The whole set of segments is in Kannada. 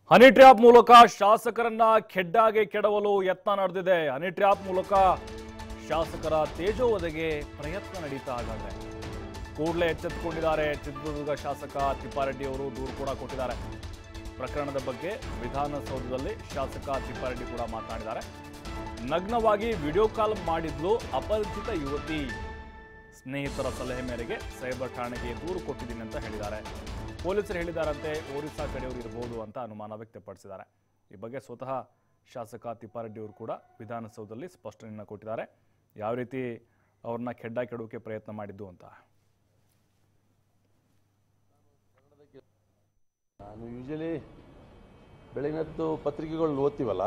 ಹನಿ ಟ್ರ್ಯಾಪ್ ಮೂಲಕ ಶಾಸಕರನ್ನ ಖೆಡ್ಡಾಗೆ ಕೆಡವಲು ಯತ್ನ ನಡೆದಿದೆ ಹನಿ ಟ್ರ್ಯಾಪ್ ಮೂಲಕ ಶಾಸಕರ ತೇಜೋವಧೆಗೆ ಪ್ರಯತ್ನ ನಡೀತಾ ಹಾಗಾದ್ರೆ ಕೂಡಲೇ ಎಚ್ಚೆತ್ತುಕೊಂಡಿದ್ದಾರೆ ಚಿತ್ರದುರ್ಗ ಶಾಸಕ ತಿಪ್ಪಾರೆಡ್ಡಿ ಅವರು ದೂರು ಕೂಡ ಕೊಟ್ಟಿದ್ದಾರೆ ಪ್ರಕರಣದ ಬಗ್ಗೆ ವಿಧಾನಸೌಧದಲ್ಲಿ ಶಾಸಕ ತಿಪ್ಪಾರೆಡ್ಡಿ ಕೂಡ ಮಾತನಾಡಿದ್ದಾರೆ ನಗ್ನವಾಗಿ ವಿಡಿಯೋ ಕಾಲ್ ಮಾಡಿದ್ಲು ಅಪರಿಚಿತ ಯುವತಿ ಸ್ನೇಹಿತರ ಸಲಹೆ ಮೇರೆಗೆ ಸೈಬರ್ ಠಾಣೆಗೆ ದೂರು ಕೊಟ್ಟಿದ್ದೀನಿ ಅಂತ ಹೇಳಿದ್ದಾರೆ ಪೊಲೀಸರು ಹೇಳಿದಾರಂತೆ ಒರಿಸ್ಸಾ ಕಡೆಯವರು ಇರಬಹುದು ಅಂತ ಅನುಮಾನ ವ್ಯಕ್ತಪಡಿಸಿದ್ದಾರೆ ಈ ಬಗ್ಗೆ ಸ್ವತಃ ಶಾಸಕ ತಿಪ್ಪಾರೆಡ್ಡಿ ಅವರು ಕೂಡ ವಿಧಾನಸೌಧದಲ್ಲಿ ಸ್ಪಷ್ಟನೆಯನ್ನು ಕೊಟ್ಟಿದ್ದಾರೆ ಯಾವ ರೀತಿ ಅವ್ರನ್ನ ಕೆಡ್ಡ ಕೆಡೋಕೆ ಪ್ರಯತ್ನ ಮಾಡಿದ್ದು ಅಂತ ನಾನು ಯೂಶಲಿ ಬೆಳಗಿನ ಹೊತ್ತು ಪತ್ರಿಕೆಗಳು ಓದ್ತೀವಲ್ಲ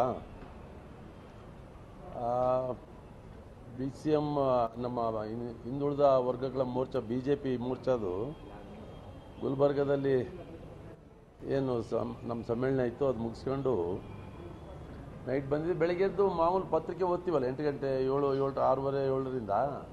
ಬಿ ಸಿ ಎಮ್ ನಮ್ಮ ಹಿನ್- ಹಿಂದುಳಿದ ವರ್ಗಗಳ ಮೋರ್ಚಾ ಬಿ ಜೆ ಪಿ ಮೋರ್ಚಾದು ಗುಲ್ಬರ್ಗದಲ್ಲಿ ಏನು ಸಮ್ ನಮ್ಮ ಸಮ್ಮೇಳನ ಇತ್ತು ಅದು ಮುಗಿಸ್ಕೊಂಡು ನೈಟ್ ಬಂದಿದ್ದೆ ಬೆಳಗ್ಗೆ ಎದ್ದು ಮಾಮೂಲು ಪತ್ರಿಕೆ ಓದ್ತೀವಲ್ಲ ಎಂಟು ಗಂಟೆ ಏಳು ಏಳು ಆರೂವರೆ ಏಳರಿಂದ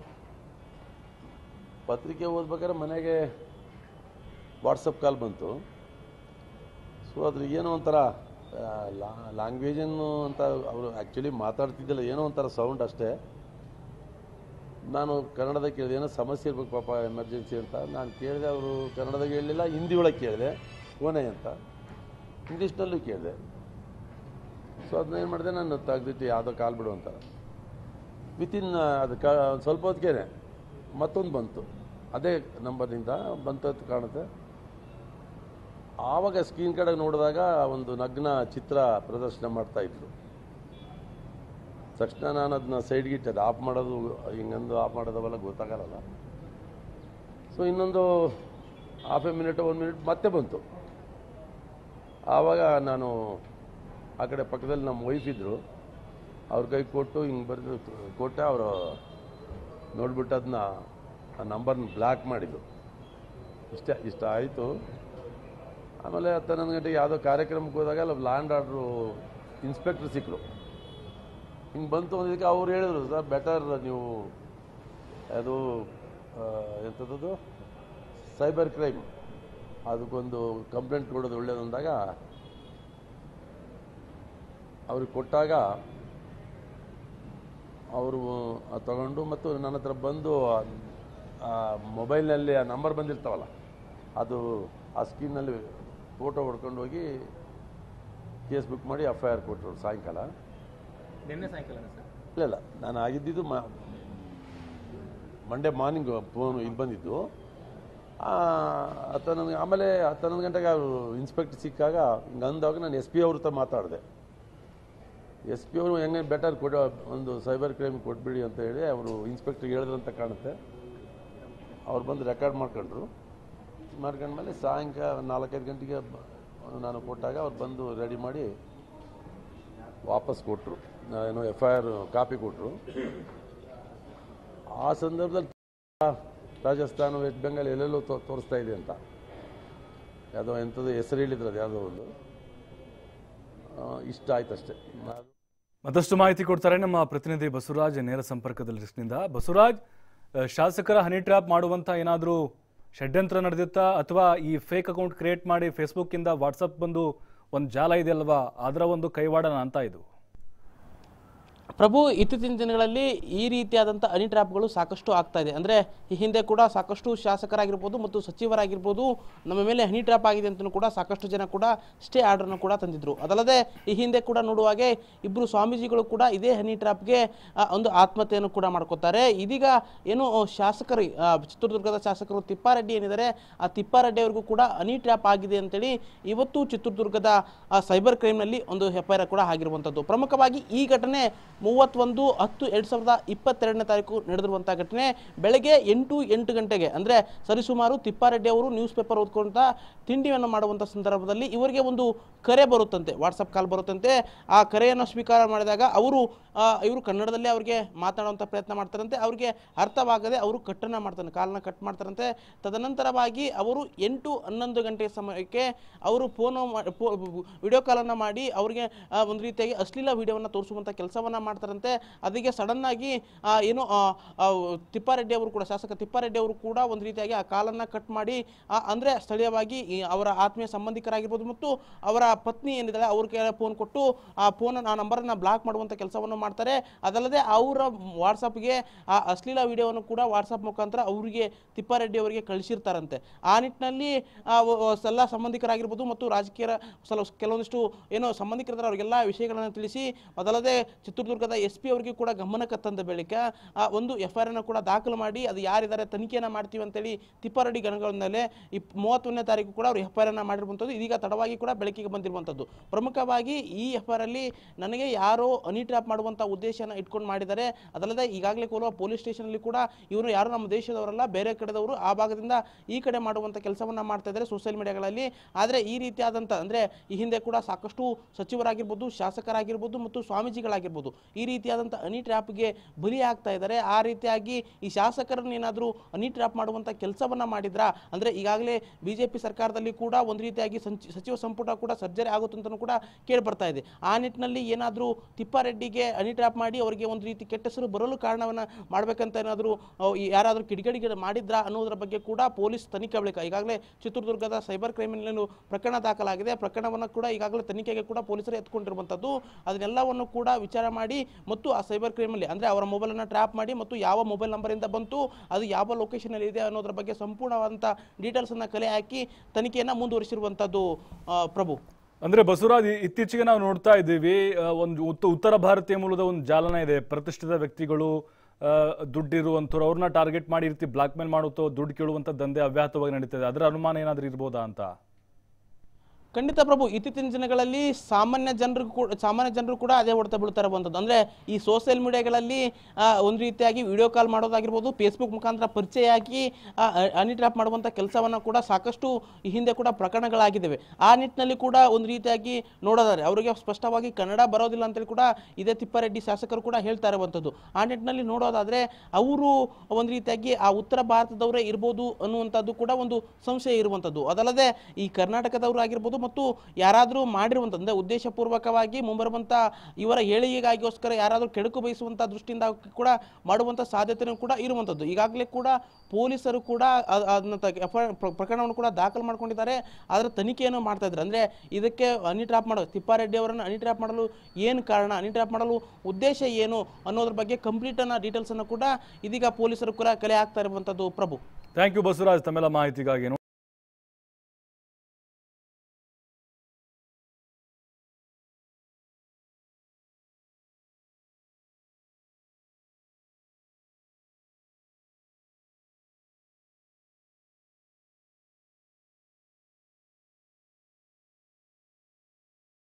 ಪತ್ರಿಕೆ ಓದ್ಬೇಕಾದ್ರೆ ಮನೆಗೆ ವಾಟ್ಸಪ್ ಕಾಲ್ ಬಂತು ಸೊ ಅದ್ರ ಏನೋ ಒಂಥರ ಲ್ಯಾಂಗ್ವೇಜನ್ನು ಅಂತ ಅವರು ಆ್ಯಕ್ಚುಲಿ ಮಾತಾಡ್ತಿದ್ದಿಲ್ಲ ಏನೋ ಒಂಥರ ಸೌಂಡ್ ಅಷ್ಟೇ ನಾನು ಕನ್ನಡದಾಗ ಕೇಳಿದೆ ಏನೋ ಸಮಸ್ಯೆ ಇರ್ಬೇಕು ಪಾಪ ಎಮರ್ಜೆನ್ಸಿ ಅಂತ ನಾನು ಕೇಳಿದೆ ಅವರು ಕನ್ನಡದಾಗ ಹೇಳಲಿಲ್ಲ ಹಿಂದಿ ಒಳಗೆ ಕೇಳಿದೆ ಓನೆ ಅಂತ ಇಂಗ್ಲೀಷ್ನಲ್ಲೂ ಕೇಳಿದೆ ಸೊ ಅದನ್ನ ಏನು ಮಾಡಿದೆ ನಾನು ತೆಗ್ದಿಟ್ಟು ಯಾವುದೋ ಕಾಲ್ ಬಿಡು ಅಂತ ವಿತಿನ್ ಅದು ಕ ಸ್ವಲ್ಪ ಹೊತ್ತಿಗೆ ಮತ್ತೊಂದು ಬಂತು ಅದೇ ನಂಬರ್ನಿಂದ ಬಂತು ಅಂತ ಕಾಣುತ್ತೆ ಆವಾಗ ಸ್ಕ್ರೀನ್ ಕಡೆ ನೋಡಿದಾಗ ಒಂದು ನಗ್ನ ಚಿತ್ರ ಪ್ರದರ್ಶನ ಮಾಡ್ತಾ ಇದ್ರು ತಕ್ಷಣ ನಾನು ಅದನ್ನ ಸೈಡ್ಗೆ ಇಟ್ಟೆ ಅದು ಆಫ್ ಮಾಡೋದು ಹಿಂಗಂದು ಆಫ್ ಮಾಡೋದು ಅವೆಲ್ಲ ಗೊತ್ತಾಗಲ್ಲ ಸೊ ಇನ್ನೊಂದು ಹಾಫ್ ಎ ಮಿನಿಟ್ ಒಂದು ಮಿನಿಟ್ ಮತ್ತೆ ಬಂತು ಆವಾಗ ನಾನು ಆ ಕಡೆ ಪಕ್ಕದಲ್ಲಿ ನಮ್ಮ ವೈಫ್ ಇದ್ದರು ಅವ್ರ ಕೈ ಕೊಟ್ಟು ಹಿಂಗೆ ಬರೆದು ಕೊಟ್ಟೆ ಅವರು ನೋಡ್ಬಿಟ್ಟು ಅದನ್ನ ಆ ನಂಬರ್ನ ಬ್ಲಾಕ್ ಮಾಡಿದ್ದು ಇಷ್ಟ ಇಷ್ಟ ಆಯಿತು ಆಮೇಲೆ ಹತ್ತು ಹನ್ನೊಂದು ಗಂಟೆಗೆ ಯಾವುದೋ ಕಾರ್ಯಕ್ರಮಕ್ಕೆ ಹೋದಾಗ ಅಲ್ಲಿ ಲ್ಯಾಂಡ್ ಆರ್ಡ್ರು ಇನ್ಸ್ಪೆಕ್ಟ್ರ್ ಸಿಕ್ಕರು ಹಿಂಗೆ ಬಂತು ಅಂದಿದ್ದಕ್ಕೆ ಅವ್ರು ಹೇಳಿದ್ರು ಸರ್ ಬೆಟರ್ ನೀವು ಅದು ಎಂಥದ್ದು ಸೈಬರ್ ಕ್ರೈಮ್ ಅದಕ್ಕೊಂದು ಕಂಪ್ಲೇಂಟ್ ಕೊಡೋದು ಒಳ್ಳೇದು ಅಂದಾಗ ಅವ್ರಿಗೆ ಕೊಟ್ಟಾಗ ಅವರು ತಗೊಂಡು ಮತ್ತು ನನ್ನ ಹತ್ರ ಬಂದು ಆ ಮೊಬೈಲ್ನಲ್ಲಿ ಆ ನಂಬರ್ ಬಂದಿರ್ತಾವಲ್ಲ ಅದು ಆ ಸ್ಕ್ರೀನ್ನಲ್ಲಿ ಫೋಟೋ ಹೊಡ್ಕೊಂಡು ಹೋಗಿ ಕೇಸ್ ಬುಕ್ ಮಾಡಿ ಎಫ್ ಐ ಆರ್ ಕೊಟ್ಟರು ಸಾಯಂಕಾಲ ನಿನ್ನೆ ಸಾಯಂಕಾಲ ಸರ್ ಇಲ್ಲ ಇಲ್ಲ ನಾನು ಆಗಿದ್ದಿದ್ದು ಮ ಮಂಡೇ ಮಾರ್ನಿಂಗ್ ಫೋನು ಇಲ್ಲಿ ಬಂದಿದ್ದು ಆ, ಹತ್ತು ಹನ್ನೊಂದು ಆಮೇಲೆ ಹತ್ತು ಹನ್ನೊಂದು ಗಂಟೆಗೆ ಅವರು ಇನ್ಸ್ಪೆಕ್ಟರ್ ಸಿಕ್ಕಾಗ ಹಿಂಗೆ ಅಂದಾಗ ನಾನು ಎಸ್ ಪಿ ಅವ್ರ ಹತ್ರ ಮಾತಾಡಿದೆ ಎಸ್ ಪಿ ಅವರು ಹೆಂಗೆ ಬೆಟರ್ ಕೊಡೋ ಒಂದು ಸೈಬರ್ ಕ್ರೈಮ್ ಕೊಟ್ಬಿಡಿ ಅಂತ ಹೇಳಿ ಅವರು ಇನ್ಸ್ಪೆಕ್ಟ್ರಿಗೆ ಹೇಳಿದ್ರಂತ ಕಾಣುತ್ತೆ ಅವ್ರು ಬಂದು ರೆಕಾರ್ಡ್ ಮಾಡ್ಕೊಂಡ್ರು ಮಾಡ್ಕೊಂಡ್ಮೇಲೆ ಸಾಯಂಕಾಲ ನಾಲ್ಕೈದು ಗಂಟೆಗೆ ಬ- ನಾನು ಕೊಟ್ಟಾಗ ಅವ್ರು ಬಂದು ರೆಡಿ ಮಾಡಿ ವಾಪಸ್ ಕೊಟ್ಟರು ಏನೋ ಎಫ್ ಐ ಆರ್ ಕಾಪಿ ಕೊಟ್ಟರು ಆ ಸಂದರ್ಭದಲ್ಲಿ ರಾಜಸ್ಥಾನ ವೆಸ್ಟ್ ಬೆಂಗಾಲ್ ಎಲ್ಲೆಲ್ಲೋ ತೋ- ತೋರಿಸ್ತಾ ಇದೆ ಅಂತ ಯಾವುದೋ ಎಂಥದ್ದು ಹೆಸರು ಹೇಳಿದ್ರು ಅದು ಯಾವುದೋ ಒಂದು ಆ, ಇಷ್ಟ ಆಯ್ತು ಅಷ್ಟೇ ನಾನು ಮತ್ತಷ್ಟು ಮಾಹಿತಿ ಕೊಡ್ತಾರೆ ನಮ್ಮ ಪ್ರತಿನಿಧಿ ಬಸವರಾಜ್ ನೇರ ಸಂಪರ್ಕದಲ್ಲಿ ಲಿಸ್ಟ್ನಿಂದ ಬಸವರಾಜ್ ಆ, ಶಾಸಕರ ಹನಿ ಟ್ರ್ಯಾಪ್ ಮಾಡುವಂತ ಏನಾದರೂ ಷಡ್ಯಂತ್ರ ನಡೆದಿತ್ತಾ ಅಥವಾ ಈ ಫೇಕ್ ಅಕೌಂಟ್ ಕ್ರಿಯೇಟ್ ಮಾಡಿ ಫೇಸ್ಬುಕ್ ಇಂದ ವಾಟ್ಸಪ್ ಬಂದು ಒಂದು ಜಾಲ ಇದೆಯಲ್ವಾ ಅದರ ಒಂದು ಕೈವಾಡನ ಅಂತ ಇದು ಪ್ರಭು ಇತ್ತೀಚಿನ ದಿನಗಳಲ್ಲಿ ಈ ರೀತಿಯಾದಂಥ ಹನಿ ಟ್ರ್ಯಾಪ್ಗಳು ಸಾಕಷ್ಟು ಆಗ್ತಾ ಇದೆ ಅಂದರೆ ಈ ಹಿಂದೆ ಕೂಡ ಸಾಕಷ್ಟು ಶಾಸಕರಾಗಿರ್ಬೋದು ಮತ್ತು ಸಚಿವರಾಗಿರ್ಬೋದು ನಮ್ಮ ಮೇಲೆ ಹನಿ ಟ್ರ್ಯಾಪ್ ಆಗಿದೆ ಅಂತಲೂ ಕೂಡ ಸಾಕಷ್ಟು ಜನ ಕೂಡ ಸ್ಟೇ ಆರ್ಡರ್ನ ಕೂಡ ತಂದಿದ್ರು ಅದಲ್ಲದೆ ಈ ಹಿಂದೆ ಕೂಡ ನೋಡುವಾಗೆ ಇಬ್ಬರು ಸ್ವಾಮೀಜಿಗಳು ಕೂಡ ಇದೇ ಹನಿ ಟ್ರ್ಯಾಪ್ಗೆ ಆ, ಒಂದು ಆತ್ಮಹತ್ಯೆಯನ್ನು ಕೂಡ ಮಾಡ್ಕೋತಾರೆ ಇದೀಗ ಏನು ಶಾಸಕರು ಆ, ಚಿತ್ರದುರ್ಗದ ಶಾಸಕರು ತಿಪ್ಪಾರೆಡ್ಡಿ ಏನಿದ್ದಾರೆ ಆ ತಿಪ್ಪಾರೆಡ್ಡಿ ಅವ್ರಿಗೂ ಕೂಡ ಹನಿ ಟ್ರ್ಯಾಪ್ ಆಗಿದೆ ಅಂತೇಳಿ ಇವತ್ತು ಚಿತ್ರದುರ್ಗದ ಆ, ಸೈಬರ್ ಕ್ರೈಮ್ನಲ್ಲಿ ಒಂದು ಎಫ್ ಐ ಆರ್ ಕೂಡ ಆಗಿರುವಂಥದ್ದು ಪ್ರಮುಖವಾಗಿ ಈ ಘಟನೆ ಮೂವತ್ತೊಂದು ಹತ್ತು ಎರಡು ಸಾವಿರದ ಇಪ್ಪತ್ತೆರಡನೇ ತಾರೀಕು ನಡೆದಿರುವಂಥ ಘಟನೆ ಬೆಳಗ್ಗೆ ಎಂಟು ಎಂಟು ಗಂಟೆಗೆ ಅಂದರೆ ಸರಿಸುಮಾರು ತಿಪ್ಪಾರೆಡ್ಡಿ ಅವರು ನ್ಯೂಸ್ ಪೇಪರ್ ಓದ್ಕೊಂತ ತಿಂಡಿಯನ್ನು ಮಾಡುವಂಥ ಸಂದರ್ಭದಲ್ಲಿ ಇವರಿಗೆ ಒಂದು ಕರೆ ಬರುತ್ತಂತೆ ವಾಟ್ಸಪ್ ಕಾಲ್ ಬರುತ್ತಂತೆ ಆ ಕರೆಯನ್ನು ಸ್ವೀಕಾರ ಮಾಡಿದಾಗ ಅವರು ಆ, ಇವರು ಕನ್ನಡದಲ್ಲೇ ಅವರಿಗೆ ಮಾತಾಡುವಂಥ ಪ್ರಯತ್ನ ಮಾಡ್ತಾರಂತೆ ಅವರಿಗೆ ಅರ್ಥವಾಗದೆ ಅವರು ಕಟ್ಟನ್ನು ಮಾಡ್ತಾನೆ ಕಾಲನ್ನ ಕಟ್ ಮಾಡ್ತಾರಂತೆ ತದನಂತರವಾಗಿ ಅವರು ಎಂಟು ಹನ್ನೊಂದು ಗಂಟೆ ಸಮಯಕ್ಕೆ ಅವರು ಫೋನು ವಿಡಿಯೋ ಕಾಲನ್ನು ಮಾಡಿ ಅವರಿಗೆ ಆ, ಒಂದು ರೀತಿಯಾಗಿ ಅಶ್ಲೀಲ ವಿಡಿಯೋವನ್ನು ತೋರಿಸುವಂಥ ಕೆಲಸವನ್ನು ಮಾಡ್ತಾರೆ ಮಾಡ್ತಾರಂತೆ ಅದಕ್ಕೆ ಸಡನ್ ಆಗಿ ಆ, ಏನು ಆ, ಆ, ತಿಪ್ಪಾರೆಡ್ಡಿ ಅವರು ಕೂಡ ಶಾಸಕ ತಿಪ್ಪಾರೆಡ್ಡಿ ಅವರು ಕೂಡ ಒಂದು ರೀತಿಯಾಗಿ ಆ ಕಾಲನ್ನ ಕಟ್ ಮಾಡಿ ಆ, ಅಂದ್ರೆ ಸ್ಥಳೀಯವಾಗಿ ಈ ಅವರ ಆತ್ಮೀಯ ಸಂಬಂಧಿಕರಾಗಿರ್ಬೋದು ಮತ್ತು ಅವರ ಪತ್ನಿ ಏನಿದ್ದಾಳೆ ಅವ್ರಿಗೆ ಫೋನ್ ಕೊಟ್ಟು ಆ ಫೋನ್ ಆ ನಂಬರನ್ನ ಬ್ಲಾಕ್ ಮಾಡುವಂತ ಕೆಲಸವನ್ನು ಮಾಡ್ತಾರೆ ಅದಲ್ಲದೆ ಅವರ ವಾಟ್ಸಪ್ಗೆ ಆ ಅಶ್ಲೀಲ ವಿಡಿಯೋವನ್ನು ಕೂಡ ವಾಟ್ಸಪ್ ಮುಖಾಂತರ ಅವರಿಗೆ ತಿಪ್ಪಾರೆಡ್ಡಿ ಅವರಿಗೆ ಕಳಿಸಿರ್ತಾರಂತೆ ಆ ನಿಟ್ಟಿನಲ್ಲಿ ಆ ವ- ವ- ಎಲ್ಲ ಸಂಬಂಧಿಕರಾಗಿರ್ಬೋದು ಮತ್ತು ರಾಜಕೀಯ ಸ್ವಲ್ಪ ಕೆಲವೊಂದಿಷ್ಟು ಏನೋ ಸಂಬಂಧಿಕರಿದ್ದಾರೆ ಅವರಿಗೆಲ್ಲ ವಿಷಯಗಳನ್ನು ತಿಳಿಸಿ ಅದಲ್ಲದೆ ಚಿತ್ರದುರ್ಗದ ಎಸ್ ಪಿ ಅವರಿಗೆ ಕೂಡ ಗಮನಕ್ಕೆ ತಂದ ಬಳಿಕ ಆ ಒಂದು ಎಫ್ ಐ ಆರ್ ಅನ್ನು ಕೂಡ ದಾಖಲು ಮಾಡಿ ಅದು ಯಾರಿದ್ದಾರೆ ತನಿಖೆಯನ್ನು ಮಾಡ್ತೀವಿ ಅಂತೇಳಿ ತಿಪ್ಪಾರೆಡ್ಡಿ ಗಣಗಳ ಮೇಲೆ ಇಪ್ ಮೂವತ್ತೊಂದನೇ ತಾರೀಕು ಕೂಡ ಅವರು ಎಫ್ ಐ ಆರ್ ಅನ್ನು ಮಾಡಿರುವಂಥದ್ದು ಇದೀಗ ತಡವಾಗಿ ಕೂಡ ಬೆಳಕಿಗೆ ಬಂದಿರುವಂಥದ್ದು ಪ್ರಮುಖವಾಗಿ ಈ ಎಫ್ ಐ ಆರ್ ಅಲ್ಲಿ ನನಗೆ ಯಾರೋ ಹನಿ ಟ್ರ್ಯಾಪ್ ಮಾಡುವಂಥ ಉದ್ದೇಶನ ಇಟ್ಕೊಂಡು ಮಾಡಿದ್ದಾರೆ ಅದಲ್ಲದೆ ಈಗಾಗಲೇ ಕೋಲುವ ಪೊಲೀಸ್ ಸ್ಟೇಷನಲ್ಲಿ ಕೂಡ ಇವರು ಯಾರು ನಮ್ಮ ದೇಶದವರಲ್ಲ ಬೇರೆ ಕಡೆದವರು ಆ ಭಾಗದಿಂದ ಈ ಕಡೆ ಮಾಡುವಂಥ ಕೆಲಸವನ್ನ ಮಾಡ್ತಾ ಇದ್ದಾರೆ ಸೋಷಿಯಲ್ ಮೀಡಿಯಾಗಳಲ್ಲಿ ಆದರೆ ಈ ರೀತಿಯಾದಂಥ ಅಂದರೆ ಈ ಹಿಂದೆ ಕೂಡ ಸಾಕಷ್ಟು ಸಚಿವರಾಗಿರ್ಬೋದು ಶಾಸಕರಾಗಿರ್ಬೋದು ಮತ್ತು ಸ್ವಾಮೀಜಿಗಳಾಗಿರ್ಬೋದು ಈ ರೀತಿಯಾದಂಥ ಹನಿ ಟ್ರ್ಯಾಪ್ಗೆ ಬಲಿ ಆಗ್ತಾ ಇದ್ದಾರೆ ಆ ರೀತಿಯಾಗಿ ಈ ಶಾಸಕರನ್ನ ಏನಾದರೂ ಹನಿ ಟ್ರ್ಯಾಪ್ ಮಾಡುವಂಥ ಕೆಲಸವನ್ನ ಮಾಡಿದ್ರ ಅಂದರೆ ಈಗಾಗಲೇ ಬಿ ಜೆ ಪಿ ಸರ್ಕಾರದಲ್ಲಿ ಕೂಡ ಒಂದು ರೀತಿಯಾಗಿ ಸಂಚ ಸಚಿವ ಸಂಪುಟ ಕೂಡ ಸರ್ಜರಿ ಆಗುತ್ತೆ ಅಂತಲೂ ಕೂಡ ಕೇಳಿ ಬರ್ತಾ ಇದೆ ಆ ನಿಟ್ಟಿನಲ್ಲಿ ಏನಾದರೂ ತಿಪ್ಪಾರೆಡ್ಡಿಗೆ ಹನಿ ಟ್ರ್ಯಾಪ್ ಮಾಡಿ ಅವರಿಗೆ ಒಂದು ರೀತಿ ಕೆಟ್ಟ ಹೆಸರು ಬರಲು ಕಾರಣವನ್ನ ಮಾಡಬೇಕಂತ ಏನಾದರೂ ಯಾರಾದರೂ ಕಿಡಿಗೇಡಿಗೆ ಮಾಡಿದ್ರಾ ಅನ್ನೋದರ ಬಗ್ಗೆ ಕೂಡ ಪೊಲೀಸ್ ತನಿಖೆ ಬಳಿಕ ಈಗಾಗಲೇ ಚಿತ್ರದುರ್ಗದ ಸೈಬರ್ ಕ್ರೈಮಿನಲ್ಲೂ ಪ್ರಕರಣ ದಾಖಲಾಗಿದೆ ಪ್ರಕರಣವನ್ನು ಕೂಡ ಈಗಾಗಲೇ ತನಿಖೆಗೆ ಕೂಡ ಪೊಲೀಸರು ಎತ್ಕೊಂಡಿರುವಂಥದ್ದು ಅದನ್ನೆಲ್ಲವನ್ನು ಕೂಡ ವಿಚಾರ ಮಾಡಿ ಮತ್ತು ಆ ಸೈಬರ್ ಕ್ರೈಮಲ್ಲಿ ಅಂದರೆ ಅವರ ಮೊಬೈಲನ್ನು ಟ್ರ್ಯಾಪ್ ಮಾಡಿ ಮತ್ತು ಯಾವ ಮೊಬೈಲ್ ನಂಬರಿಂದ ಬಂತು ಅದು ಯಾವ ಲೊಕೇಶನಲ್ಲಿ ಇದೆ ಅನ್ನೋದ್ರ ಬಗ್ಗೆ ಸಂಪೂರ್ಣವಾದಂಥ ಡೀಟೇಲ್ಸನ್ನು ಕಲೆ ಹಾಕಿ ತನಿಖೆಯನ್ನು ಮುಂದುವರಿಸಿರುವಂಥದ್ದು ಆ, ಪ್ರಭು ಅಂದ್ರೆ ಬಸವರಾಜ್ ಇ- ಇತ್ತೀಚೆಗೆ ನಾವು ನೋಡ್ತಾ ಇದ್ದೀವಿ ಆ, ಒಂದು ಉತ್ತ- ಉತ್ತರ ಭಾರತೀಯ ಮೂಲದ ಒಂದು ಜಾಲನ ಇದೆ ಪ್ರತಿಷ್ಠಿತ ವ್ಯಕ್ತಿಗಳು ಆ, ದುಡ್ಡಿರುವಂಥವ್ರು ಅವ್ರನ್ನ ಟಾರ್ಗೆಟ್ ಮಾಡಿ ಈ ರೀತಿ ಬ್ಲಾಕ್ ಮೇಲ್ ಮಾಡುತ್ತೋ ದುಡ್ಡು ಕೇಳುವಂಥ ದಂಧೆ ಅವ್ಯಾಹತವಾಗಿ ನಡೀತದೆ ಅದರ ಅನುಮಾನ ಏನಾದರೂ ಇರ್ಬೋದಾ ಅಂತ ಖಂಡಿತ ಪ್ರಭು ಇತ್ತೀಚಿನ ದಿನಗಳಲ್ಲಿ ಸಾಮಾನ್ಯ ಜನರು ಕೂಡ ಸಾಮಾನ್ಯ ಜನರು ಕೂಡ ಅದೇ ಹೊಡೆತ ಬೀಳ್ತಾ ಇರುವಂಥದ್ದು ಅಂದರೆ ಈ ಸೋಷಿಯಲ್ ಮೀಡಿಯಾಗಳಲ್ಲಿ ಒಂದು ರೀತಿಯಾಗಿ ವಿಡಿಯೋ ಕಾಲ್ ಮಾಡೋದಾಗಿರ್ಬೋದು ಫೇಸ್ಬುಕ್ ಮುಖಾಂತರ ಪರಿಚಯ ಆಗಿ ಹನಿ ಟ್ರ್ಯಾಪ್ ಮಾಡುವಂಥ ಕೆಲಸವನ್ನು ಕೂಡ ಸಾಕಷ್ಟು ಈ ಹಿಂದೆ ಕೂಡ ಪ್ರಕರಣಗಳಾಗಿದ್ದಾವೆ ಆ ನಿಟ್ಟಿನಲ್ಲಿ ಕೂಡ ಒಂದು ರೀತಿಯಾಗಿ ನೋಡೋದಾದ್ರೆ ಅವರಿಗೆ ಸ್ಪಷ್ಟವಾಗಿ ಕನ್ನಡ ಬರೋದಿಲ್ಲ ಅಂತೇಳಿ ಕೂಡ ಇದೇ ತಿಪ್ಪಾರೆಡ್ಡಿ ಶಾಸಕರು ಕೂಡ ಹೇಳ್ತಾ ಇರುವಂಥದ್ದು ಆ ನಿಟ್ಟಿನಲ್ಲಿ ನೋಡೋದಾದ್ರೆ ಅವರು ಒಂದು ರೀತಿಯಾಗಿ ಆ ಉತ್ತರ ಭಾರತದವರೇ ಇರ್ಬೋದು ಅನ್ನುವಂಥದ್ದು ಕೂಡ ಒಂದು ಸಂಶಯ ಇರುವಂಥದ್ದು ಅದಲ್ಲದೆ ಈ ಕರ್ನಾಟಕದವರು ಆಗಿರ್ಬೋದು ಮತ್ತು ಯಾರಾದರೂ ಮಾಡಿರುವಂಥದ್ದು ಅಂದರೆ ಉದ್ದೇಶಪೂರ್ವಕವಾಗಿ ಮುಂಬರುವಂಥ ಇವರ ಏಳಿಗೆಗಾಗಿಗೋಸ್ಕರ ಯಾರಾದರೂ ಕೆಡುಕು ಬಯಸುವಂಥ ದೃಷ್ಟಿಯಿಂದ ಕೂಡ ಮಾಡುವಂಥ ಸಾಧ್ಯತೆಯೂ ಕೂಡ ಇರುವಂಥದ್ದು ಈಗಾಗಲೇ ಕೂಡ ಪೊಲೀಸರು ಕೂಡ ಅ- ಅದನ್ನ ತ- FIR ಪ್ರ- ಪ್ರಕರಣವನ್ನು ಕೂಡ ದಾಖಲು ಮಾಡ್ಕೊಂಡಿದ್ದಾರೆ ಅದರ ತನಿಖೆಯನ್ನು ಮಾಡ್ತಾ ಇದ್ದಾರೆ ಅಂದರೆ ಇದಕ್ಕೆ ಹನಿ ಟ್ರ್ಯಾಪ್ ಮಾಡೋ ತಿಪ್ಪಾರೆಡ್ಡಿ ಅವರನ್ನು ಹನಿ ಟ್ರ್ಯಾಪ್ ಮಾಡಲು ಏನು ಕಾರಣ ಹನಿ ಟ್ರ್ಯಾಪ್ ಮಾಡಲು ಉದ್ದೇಶ ಏನು ಅನ್ನೋದ್ರ ಬಗ್ಗೆ ಕಂಪ್ಲೀಟನ್ನು ಡೀಟೇಲ್ಸನ್ನು ಕೂಡ ಇದೀಗ ಪೊಲೀಸರು ಕೂಡ ಕಲೆ ಹಾಕ್ತಾ ಇರುವಂಥದ್ದು ಪ್ರಭು ಥ್ಯಾಂಕ್ ಯು ಬಸವರಾಜ್ ತಮ್ಮೆಲ್ಲ ಮಾಹಿತಿಗಾಗಿ